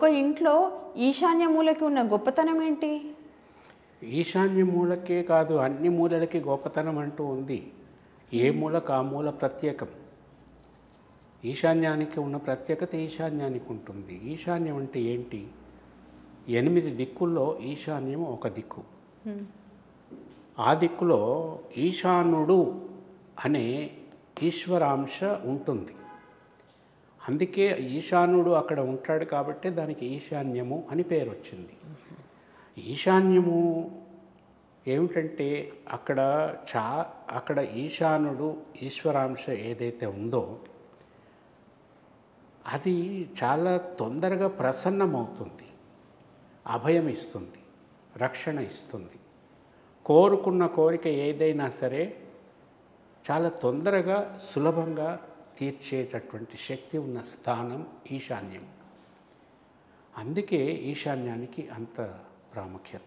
ఒక ఇంట్లో ఈశాన్య మూలకి ఉన్న గొప్పతనం ఏంటి ఈశాన్య మూలకే కాదు అన్ని మూలలకి గొప్పతనం అంటూ ఉంది ఏ మూలకు ఆ మూల ప్రత్యేకం ఈశాన్యానికి ఉన్న ప్రత్యేకత ఈశాన్యానికి ఉంటుంది ఈశాన్యం అంటే ఏంటి ఎనిమిది దిక్కుల్లో ఈశాన్యం ఒక దిక్కు హ్మ్. ఆ దిక్కులో ఈశానుడు అనే ఈశ్వరాంశ ఉంటుంది అందుకే ఈశానుడు అక్కడ ఉంటాడు కాబట్టి దానికి ఈశాన్యము అని పేరు వచ్చింది ఈశాన్యము ఏమిటంటే అక్కడ చా అక్కడ ఈశానుడు ఈశ్వరాంశ ఏదైతే ఉందో అది చాలా తొందరగా ప్రసన్నమవుతుంది అభయం ఇస్తుంది రక్షణ ఇస్తుంది కోరుకున్న కోరిక ఏదైనా సరే చాలా తొందరగా సులభంగా తీర్చేటటువంటి శక్తి ఉన్న స్థానం ఈశాన్యం అందుకే ఈశాన్యానికి అంత ప్రాముఖ్యత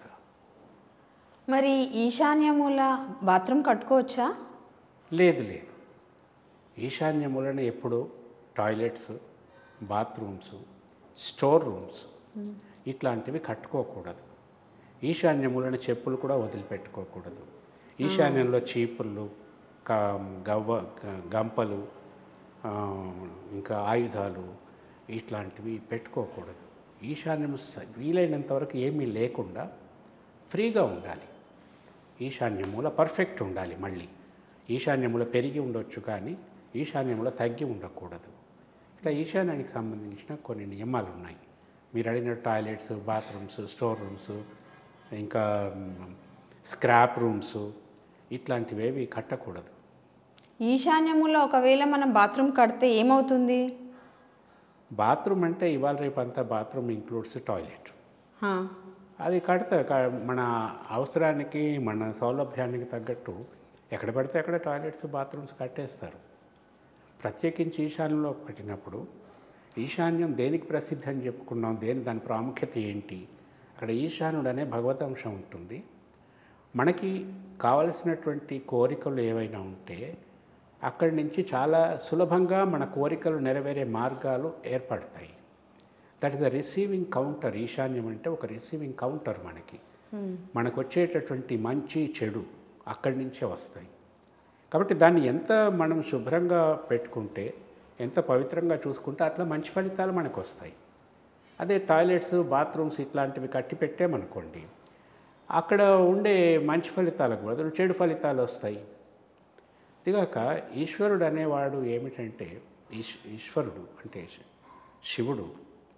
మరి ఈశాన్య మూల బాత్రూమ్ కట్టుకోవచ్చా లేదు లేదు ఈశాన్యములను ఎప్పుడు టాయిలెట్స్ బాత్రూమ్స్ స్టోర్ రూమ్స్ ఇట్లాంటివి కట్టుకోకూడదు ఈశాన్యములను చెప్పులు కూడా వదిలిపెట్టుకోకూడదు ఈశాన్యంలో చీపుళ్ళు కా గవ్వ గ- గంపలు ఆ, ఇంకా ఆయుధాలు ఇట్లాంటివి పెట్టుకోకూడదు ఈశాన్యం స- వీలైనంత వరకు ఏమీ లేకుండా ఫ్రీగా ఉండాలి ఈశాన్యమూల పర్ఫెక్ట్ ఉండాలి మళ్ళీ ఈశాన్యముల పెరిగి ఉండొచ్చు కానీ ఈశాన్యముల తగ్గి ఉండకూడదు ఇట్లా ఈశాన్యానికి సంబంధించిన కొన్ని నియమాలు ఉన్నాయి మీరు అడిగిన టాయిలెట్స్ బాత్రూమ్స్ స్టోర్ రూమ్స్ ఇంకా మ్, స్క్రాప్ రూమ్స్ ఇట్లాంటివేవి కట్టకూడదు ఈశాన్య మూల ఒకవేళ మనం బాత్రూమ్ కడితే ఏమవుతుంది బాత్రూమ్ అంటే ఇవాళ రేపు అంతా బాత్రూమ్ ఇంక్లూడ్స్ టాయిలెట్ హా. అది కడతారు క- మన అవసరానికి మన సౌలభ్యానికి తగ్గట్టు ఎక్కడ పడితే అక్కడ టాయిలెట్స్ బాత్రూమ్స్ కట్టేస్తారు ప్రత్యేకించి ఈశాన్యంలో పెట్టినప్పుడు ఈశాన్యం దేనికి ప్రసిద్ధి అని చెప్పుకున్నాం దేని దాని ప్రాముఖ్యత ఏంటి అక్కడ ఈశానుడు అనే భగవదంశం ఉంటుంది మనకి కావలసినటువంటి కోరికలు ఏవైనా ఉంటే అక్కడి నుంచి చాలా సులభంగా మన కోరికలు నెరవేరే మార్గాలు ఏర్పడతాయి that is the receiving counter ఈశాన్యం అంటే ఒక రిసీవింగ్ కౌంటర్ మనకి హ్మ్. మనకు వచ్చేటటువంటి మంచి చెడు అక్కడి నుంచే వస్తాయి కాబట్టి దాన్ని ఎంత మనం శుభ్రంగా పెట్టుకుంటే ఎంత పవిత్రంగా చూసుకుంటే అట్లా మంచి ఫలితాలు మనకు వస్తాయి అదే టాయిలెట్స్ బాత్రూమ్స్ ఇట్లాంటివి కట్టి పెట్టామనుకోండి అక్కడ ఉండే మంచి ఫలితాలకు బదులు చెడు ఫలితాలు వస్తాయి ఇదిగాక ఈశ్వరుడు అనేవాడు ఏమిటంటే ఈశ్ ఈశ్వరుడు అంటే శివుడు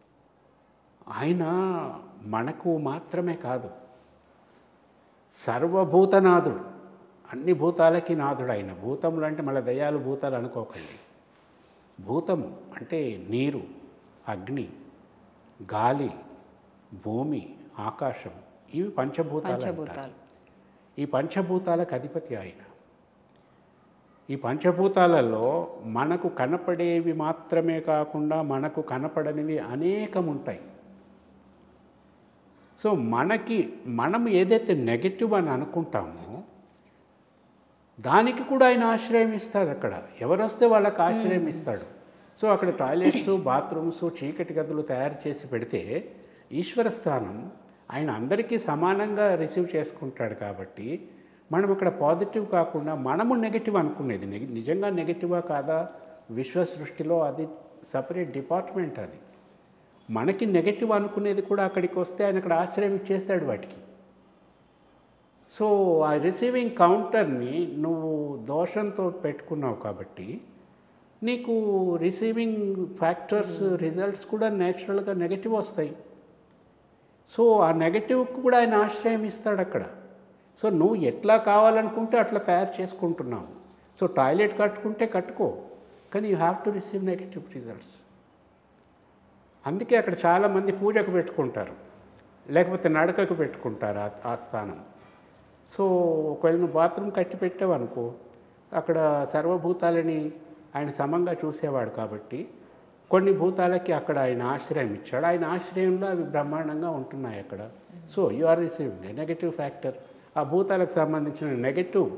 ఆయన మనకు మాత్రమే కాదు సర్వభూతనాథుడు అన్ని భూతాలకి నాథుడు ఆయన భూతములు అంటే మళ్ళీ దయాలు భూతాలు అనుకోకండి భూతము అంటే నీరు అగ్ని గాలి భూమి ఆకాశం ఇవి పంచభూతాలు అంటారు. పంచభూతాలు ఈ పంచభూతాలకు అధిపతి ఆయన ఈ పంచభూతాలలో మనకు కనపడేవి మాత్రమే కాకుండా మనకు కనపడనివి అనేకం ఉంటాయి సో మనకి మనం ఏదైతే నెగటివ్ అని అనుకుంటామో దానికి కూడా ఆయన ఆశ్రయం ఇస్తాడు అక్కడ ఎవరు వస్తే వాళ్ళకి ఆశ్రయం ఇస్తాడు సో అక్కడ టాయిలెట్స్ బాత్రూమ్స్ చీకటి గదులు తయారు చేసి పెడితే ఈశ్వర స్థానం ఆయన అందరికీ సమానంగా రిసీవ్ చేసుకుంటాడు కాబట్టి మనం ఇక్కడ పాజిటివ్ కాకుండా మనము నెగటివ్ అనుకునేది నెగ- నిజంగా నెగటివా కాదా విశ్వ సృష్టిలో అది సపరేట్ డిపార్ట్మెంట్ అది మనకి నెగటివ్ అనుకునేది కూడా అక్కడికి వస్తే ఆయన అక్కడ ఆశ్రయం ఇచ్చేస్తాడు వాటికి సో ఆ రిసీవింగ్ కౌంటర్ని నువ్వు దోషంతో పెట్టుకున్నావు కాబట్టి నీకు రిసీవింగ్ ఫ్యాక్టర్స్ రిజల్ట్స్ కూడా నేచురల్గా నెగటివ్ వస్తాయి సో ఆ నెగటివ్కి కూడా ఆయన ఆశ్రయం ఇస్తాడు అక్కడ సో నువ్వు ఎట్లా కావాలనుకుంటే అట్లా తయారు చేసుకుంటున్నావు సో టాయిలెట్ కట్టుకుంటే కట్టుకో కానీ you have to receive negative results అందుకే అక్కడ చాలామంది పూజకు పెట్టుకుంటారు లేకపోతే నడకకు పెట్టుకుంటారు ఆ- ఆ స్థానం సో ఒకవేళ నువ్వు బాత్రూమ్ కట్టి పెట్టావనుకో అక్కడ సర్వభూతాలని ఆయన సమంగా చూసేవాడు కాబట్టి కొన్ని భూతాలకి అక్కడ ఆయన ఆశ్రయం ఇచ్చాడు ఆయన ఆశ్రయంలో అవి బ్రహ్మాండంగా ఉంటున్నాయి అక్కడ so you are receiving negative factor ఆ భూతాలకు సంబంధించిన నెగటివ్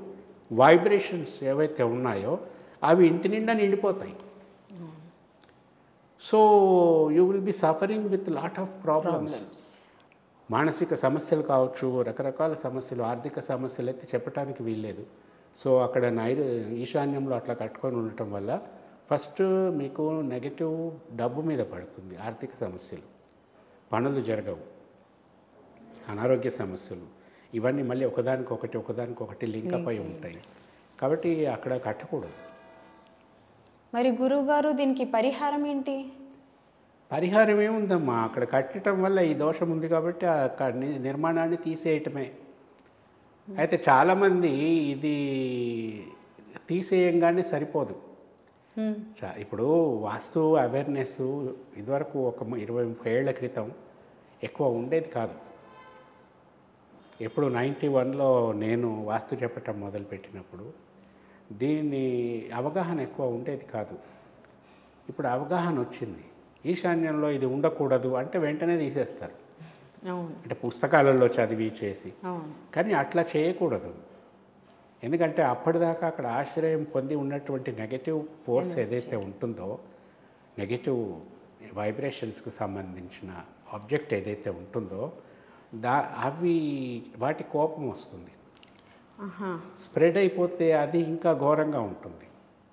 వైబ్రేషన్స్ ఏవైతే ఉన్నాయో అవి ఇంటి నిండా నిండిపోతాయి so you will be suffering with lot of problems problems మానసిక సమస్యలు కావచ్చు రకరకాల సమస్యలు ఆర్థిక సమస్యలు అయితే చెప్పడానికి వీల్లేదు సో అక్కడ నైరు ఈశాన్యంలో అట్లా కట్టుకొని ఉండటం వల్ల ఫస్ట్ మీకు నెగటివ్ డబ్బు మీద పడుతుంది ఆర్థిక సమస్యలు పనులు జరగవు అనారోగ్య సమస్యలు ఇవన్నీ మళ్ళీ ఒకదానికొకటి ఒకదానికొకటి లింక్ అప్ అయి ఉంటాయి కాబట్టి అక్కడ కట్టకూడదు మరి గురువు గారు దీనికి పరిహారం ఏంటి పరిహారం ఏముందమ్మా అక్కడ కట్టడం వల్ల ఈ దోషం ఉంది కాబట్టి ఆ క- ని- నిర్మాణాన్ని తీసేయటమే అయితే చాలామంది ఇది తీసేయంగానే సరిపోదు హ్మ్. చా- ఇప్పుడు వాస్తు అవేర్నెస్ ఇదివరకు ఒక ము- ఇరవై ముప్పై ఏళ్ల క్రితం ఎక్కువ ఉండేది కాదు ఎప్పుడు నైంటీ వన్లో నేను వాస్తు చెప్పటం మొదలుపెట్టినప్పుడు దీన్ని అవగాహన ఎక్కువ ఉండేది కాదు ఇప్పుడు అవగాహన వచ్చింది ఈశాన్యంలో ఇది ఉండకూడదు అంటే వెంటనే తీసేస్తారు అవును అంటే పుస్తకాలలో చదివి చేసి అవును కానీ అట్లా చేయకూడదు ఎందుకంటే అప్పటిదాకా అక్కడ ఆశ్రయం పొంది ఉన్నటువంటి నెగటివ్ ఫోర్స్ ఏదైతే ఉంటుందో నెగటివ్ వైబ్రేషన్స్కు సంబంధించిన ఆబ్జెక్ట్ ఏదైతే ఉంటుందో దా అవి వాటి కోపం వస్తుంది ఆహా స్ప్రెడ్ అయిపోతే అది ఇంకా ఘోరంగా ఉంటుంది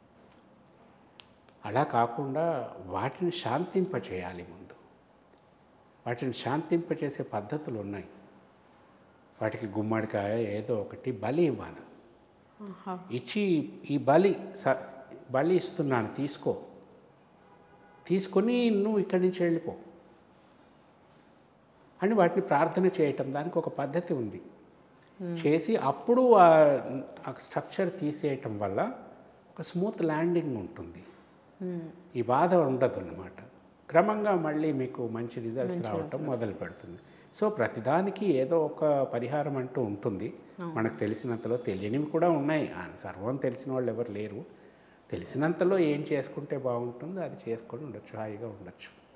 అలా కాకుండా వాటిని శాంతింపచేయాలి ముందు వాటిని శాంతింపచేసే పద్ధతులు ఉన్నాయి వాటికి గుమ్మడికాయ ఏదో ఒకటి బలి ఇవ్వాలి ఆహా ఇచ్చి ఈ బలి స బలి ఇస్తున్నాను తీసుకో తీసుకొని నువ్వు ఇక్కడి నుంచి వెళ్ళిపో అని వాటిని ప్రార్థన చేయటం దానికి ఒక పద్ధతి ఉంది చేసి అప్పుడు ఆ స్ట్రక్చర్ తీసేయటం వల్ల ఒక స్మూత్ ల్యాండింగ్ ఉంటుంది హ్మ్. ఈ బాధ ఉండదు అన్నమాట క్రమంగా మళ్ళీ మీకు మంచి రిజల్ట్స్ రావటం మొదలు పెడుతుంది సో ప్రతిదానికి ఏదో ఒక పరిహారం అంటూ ఉంటుంది మనకు తెలిసినంతలో తెలియనివి కూడా ఉన్నాయి ఆ సర్వం తెలిసిన వాళ్ళు ఎవరు లేరు తెలిసినంతలో ఏం చేసుకుంటే బాగుంటుందో అది చేసుకొని ఉండొచ్చు హాయిగా ఉండొచ్చు